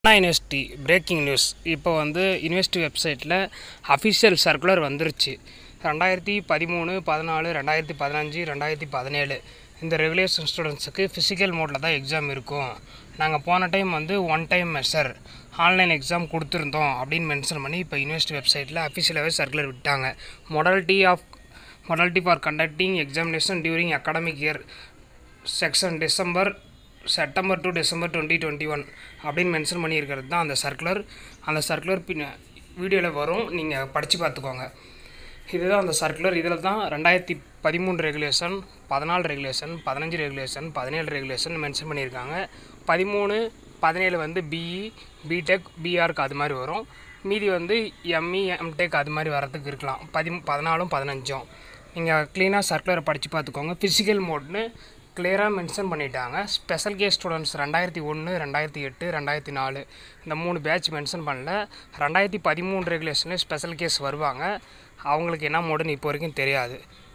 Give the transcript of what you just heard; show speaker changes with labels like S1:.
S1: அண்ணா university breaking news இப்போ வந்து university வெப்சைட்டில் அஃபிஷியல் சர்க்குலர் வந்துருச்சு ரெண்டாயிரத்தி பதிமூணு பதினாலு ரெண்டாயிரத்தி பதினஞ்சு ரெண்டாயிரத்தி பதினேழு இந்த ரெகுலேஷன் ஸ்டூடெண்ட்ஸுக்கு ஃபிசிக்கல் மோடில் தான் எக்ஸாம் இருக்கும் நாங்கள் போன டைம் வந்து one time measure online exam கொடுத்துருந்தோம் அப்படின்னு மென்ஷன் பண்ணி இப்போ யூனிவர்சிட்டி வெப்சைட்டில் அஃபிஷியலாகவே சர்க்குலர் விட்டாங்க modality of modality for conducting examination during academic year section December September to December twenty twenty one அப்படின்னு மென்ஷன் பண்ணியிருக்கிறது தான் அந்த சர்க்குலர் அந்த சர்க்குலர் பின்ன வீடியோவில் வரும் நீங்கள் படித்து பார்த்துக்கோங்க இதுதான் அந்த சர்க்குலர் இதில் தான் ரெண்டாயிரத்தி பதிமூணு ரெகுலேஷன் பதினாலு ரெகுலேஷன் பதினஞ்சு ரெகுலேஷன் பதினேழு ரெகுலேஷன் மென்ஷன் பண்ணியிருக்காங்க பதிமூணு பதினேழு வந்து பிஇ பிடெக் பிஆர்க்கு அது மாதிரி வரும் மீதி வந்து எம்இ எம்டெக் அது மாதிரி வரதுக்கு இருக்கலாம் பதி பதினாலும் பதினஞ்சும் நீங்கள் க்ளீனாக சர்க்குலரை படித்து பார்த்துக்கோங்க ஃபிசிக்கல் மோட்னு கிளியராக மென்ஷன் பண்ணிட்டாங்க ஸ்பெஷல் கேஸ் ஸ்டூடெண்ட்ஸ் ரெண்டாயிரத்தி ஒன்று ரெண்டாயிரத்தி எட்டு ரெண்டாயிரத்தி நாலு இந்த மூணு பேட்ச் மென்ஷன் பண்ணல ரெண்டாயிரத்தி பதிமூணு ரெகுலேஷன்லேயும் ஸ்பெஷல் கேஸ் வருவாங்க அவங்களுக்கு என்ன மோடுன்னு இப்போ வரைக்கும் தெரியாது